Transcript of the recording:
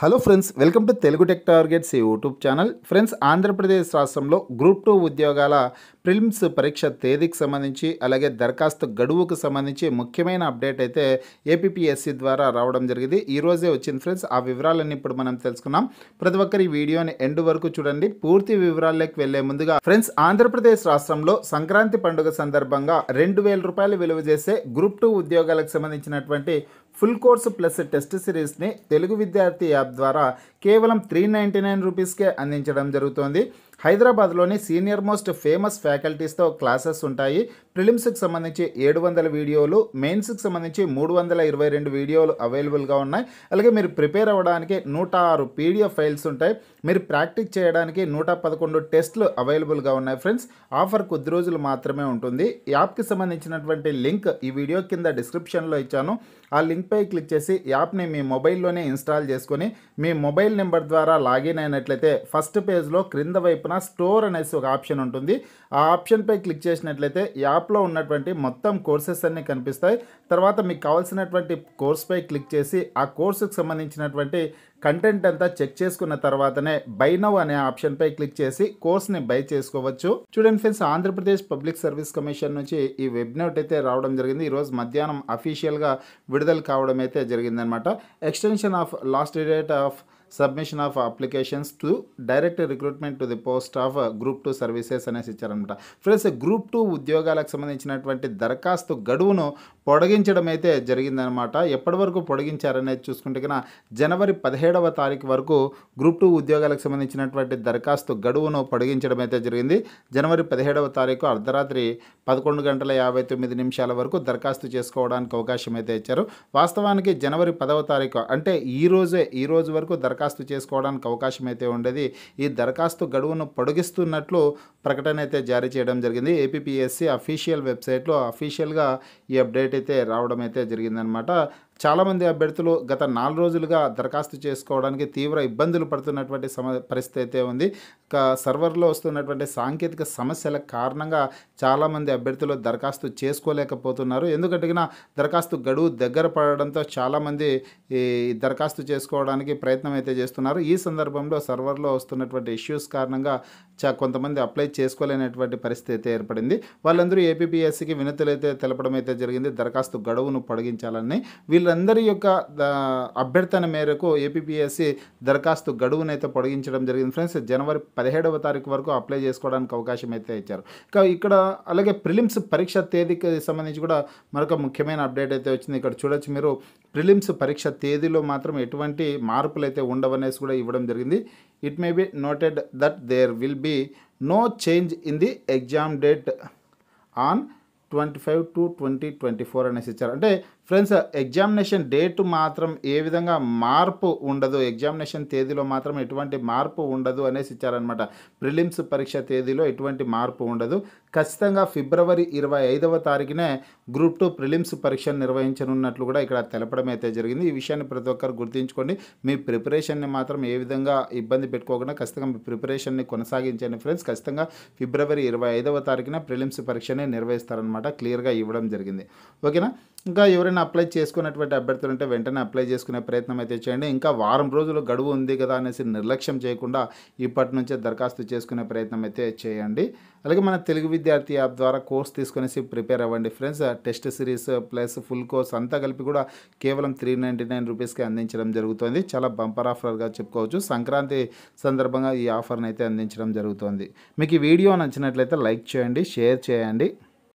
hello friends welcome to Telugu tech targets YouTube channel friends Andhra Pradesh రాష్ట్రంలో group two ఉద్యోగాల prelims పరీక్ష తేదీకి సంబంధించి అలాగే దరఖాస్తు గడువుకు సంబంధించి ముఖ్యమైన అప్డేట్ అయితే ఏపీఎస్సి ద్వారా రావడం జరిగింది ఈ రోజే వచ్చింది ఫ్రెండ్స్ ఆ వివరాలన్నీ ఇప్పుడు మనం తెలుసుకున్నాం ప్రతి ఒక్కరు ఈ వీడియోని ఎండ్ వరకు చూడండి పూర్తి వివరాల్లోకి వెళ్లే ముందుగా ఫ్రెండ్స్ ఆంధ్రప్రదేశ్ రాష్ట్రంలో సంక్రాంతి పండుగ సందర్భంగా రెండు వేల రూపాయలు విలువ చేసే గ్రూప్ టూ ఉద్యోగాలకు సంబంధించినటువంటి ఫుల్ కోర్సు ప్లస్ టెస్ట్ సిరీస్ని తెలుగు విద్యార్థి యాప్ ద్వారా కేవలం త్రీ నైంటీ నైన్ రూపీస్కే అందించడం జరుగుతోంది హైదరాబాద్లోని సీనియర్ మోస్ట్ ఫేమస్ ఫ్యాకల్టీస్తో క్లాసెస్ ఉంటాయి ప్రిలిమ్స్కి సంబంధించి ఏడు వందల వీడియోలు మెయిన్స్కి సంబంధించి మూడు వందల ఇరవై రెండు వీడియోలు అవైలబుల్గా ఉన్నాయి అలాగే మీరు ప్రిపేర్ అవ్వడానికి నూట ఆరు పీడిఎఫ్ ఫైల్స్ ఉంటాయి మీరు ప్రాక్టీస్ చేయడానికి నూట పదకొండు టెస్ట్లు అవైలబుల్గా ఉన్నాయి ఫ్రెండ్స్ ఆఫర్ కొద్ది రోజులు మాత్రమే ఉంటుంది యాప్కి సంబంధించినటువంటి లింక్ ఈ వీడియో కింద డిస్క్రిప్షన్లో ఇచ్చాను ఆ లింక్పై క్లిక్ చేసి యాప్ని మీ మొబైల్లోనే ఇన్స్టాల్ చేసుకొని మీ మొబైల్ నెంబర్ ద్వారా లాగిన్ అయినట్లయితే ఫస్ట్ పేజ్లో క్రింద వైపున స్టోర్ అనేసి ఒక ఆప్షన్ ఉంటుంది ఆ ఆప్షన్పై క్లిక్ చేసినట్లయితే యాప్లో ఉన్నటువంటి మొత్తం కోర్సెస్ అన్నీ కనిపిస్తాయి తర్వాత మీకు కావాల్సినటువంటి కోర్స్పై క్లిక్ చేసి ఆ కోర్సుకు సంబంధించినటువంటి కంటెంట్ అంతా చెక్ చేసుకున్న తర్వాతనే బై నవ్ అనే ఆప్షన్పై క్లిక్ చేసి కోర్స్ని బై చేసుకోవచ్చు చూడండి friends Andhra Pradesh public service commission నుంచి ఈ వెబ్ నోట్ అయితే రావడం జరిగింది ఈరోజు మధ్యాహ్నం అఫీషియల్గా విడుదల కావడం అయితే జరిగిందనమాట extension of last date of submission of applications to direct recruitment to the post of group two services అనేసి ఇచ్చారనమాట ఫ్రెండ్స్ గ్రూప్ టూ ఉద్యోగాలకు సంబంధించినటువంటి దరఖాస్తు గడువును పొడిగించడం అయితే జరిగిందనమాట ఎప్పటి వరకు పొడిగించారనేది చూసుకుంటే కన్నా జనవరి పదిహేడవ తారీఖు వరకు గ్రూప్ టూ ఉద్యోగాలకు సంబంధించినటువంటి దరఖాస్తు గడువును పొడిగించడం అయితే జరిగింది జనవరి పదిహేడవ తారీఖు అర్ధరాత్రి పదకొండు గంటల యాభై తొమ్మిది నిమిషాల వరకు దరఖాస్తు చేసుకోవడానికి అవకాశం అయితే ఇచ్చారు వాస్తవానికి జనవరి పదవ తారీఖు అంటే ఈ రోజే ఈ రోజు వరకు దరఖాస్తు చేసుకోవడానికి అవకాశం అయితే ఉండేది ఈ దరఖాస్తు గడువును పొడిగిస్తున్నట్లు ప్రకటన అయితే జారీ చేయడం జరిగింది ఏపీఎస్సి అఫీషియల్ వెబ్సైట్లో అఫీషియల్గా ఈ అప్డేట్ అయితే రావడం అయితే జరిగిందనమాట చాలామంది అభ్యర్థులు గత నాలుగు రోజులుగా దరఖాస్తు చేసుకోవడానికి తీవ్ర ఇబ్బందులు పడుతున్నటువంటి సమ పరిస్థితి అయితే ఉంది ఇక సర్వర్లో వస్తున్నటువంటి సాంకేతిక సమస్యల కారణంగా చాలామంది అభ్యర్థులు దరఖాస్తు చేసుకోలేకపోతున్నారు ఎందుకంటే గిన దరఖాస్తు గడువు దగ్గర పడడంతో చాలామంది ఈ దరఖాస్తు చేసుకోవడానికి ప్రయత్నం అయితే చేస్తున్నారు ఈ సందర్భంలో సర్వర్లో వస్తున్నటువంటి ఇష్యూస్ కారణంగా చా కొంతమంది అప్లై చేసుకోలేనటువంటి పరిస్థితి అయితే ఏర్పడింది వాళ్ళందరూ ఏపీఎస్సికి వినతులు అయితే తెలపడం అయితే జరిగింది దరఖాస్తు గడువును పొడిగించాలని వీళ్ళందరి యొక్క ద- అభ్యర్థన మేరకు ఏపీఎస్సి దరఖాస్తు గడువునైతే పొడిగించడం జరిగింది ఫ్రెండ్స్ జనవరి పదిహేడవ తారీఖు వరకు అప్లై చేసుకోవడానికి అవకాశం అయితే ఇచ్చారు ఇక ఇక్కడ అలాగే ప్రిలిమ్స్ పరీక్ష తేదీకి సంబంధించి కూడా మరొక ముఖ్యమైన అప్డేట్ అయితే వచ్చింది ఇక్కడ చూడొచ్చు మీరు ప్రిలిమ్స్ పరీక్ష తేదీలో మాత్రం ఎటువంటి మార్పులు అయితే ఉండవనేసి కూడా ఇవ్వడం జరిగింది it may be noted that there will be no change in the exam date on twenty five two twenty twenty four అనేసి ఇచ్చారు అంటే ఫ్రెండ్స్ ఎగ్జామినేషన్ డేట్ మాత్రం ఏ విధంగా మార్పు ఉండదు ఎగ్జామినేషన్ తేదీలో మాత్రం ఎటువంటి మార్పు ఉండదు అనేసి ఇచ్చారనమాట ప్రిలిమ్స్ పరీక్ష తేదీలో ఎటువంటి మార్పు ఉండదు ఖచ్చితంగా ఫిబ్రవరి ఇరవై ఐదవ తారీఖునే గ్రూప్ టూ ప్రిలిమ్స్ పరీక్ష నిర్వహించనున్నట్లు కూడా ఇక్కడ తెలపడం అయితే జరిగింది ఈ విషయాన్ని ప్రతి ఒక్కరు గుర్తుంచుకోండి మీ ప్రిపరేషన్ని మాత్రం ఏ విధంగా ఇబ్బంది పెట్టుకోకుండా ఖచ్చితంగా మీ ప్రిపరేషన్ని కొనసాగించండి ఫ్రెండ్స్ ఖచ్చితంగా ఫిబ్రవరి ఇరవై ఐదవ తారీఖున ప్రిలిమ్స్ పరీక్షని నిర్వహిస్తారనమాట క్లియర్గా ఇవ్వడం జరిగింది ఓకేనా ఇంకా ఎవరైనా అప్లై చేసుకున్నటువంటి అభ్యర్థులు ఉంటే వెంటనే అప్లై చేసుకునే ప్రయత్నం అయితే చేయండి ఇంకా వారం రోజులు గడువు ఉంది కదా అనేసి నిర్లక్ష్యం చేయకుండా ఇప్పటి నుంచే దరఖాస్తు చేసుకునే ప్రయత్నం అయితే చేయండి అలాగే మన తెలుగు విద్యార్థి యాప్ ద్వారా కోర్స్ తీసుకునేసి ప్రిపేర్ అవ్వండి friends test series plus full course అంతా కలిపి కూడా కేవలం త్రీ నైంటీ నైన్ రూపీస్కి అందించడం జరుగుతుంది చాలా బంపర్ ఆఫర్గా చెప్పుకోవచ్చు సంక్రాంతి సందర్భంగా ఈ ఆఫర్ని అయితే అందించడం జరుగుతుంది మీకు ఈ వీడియో నచ్చినట్లయితే లైక్ చేయండి షేర్ చేయండి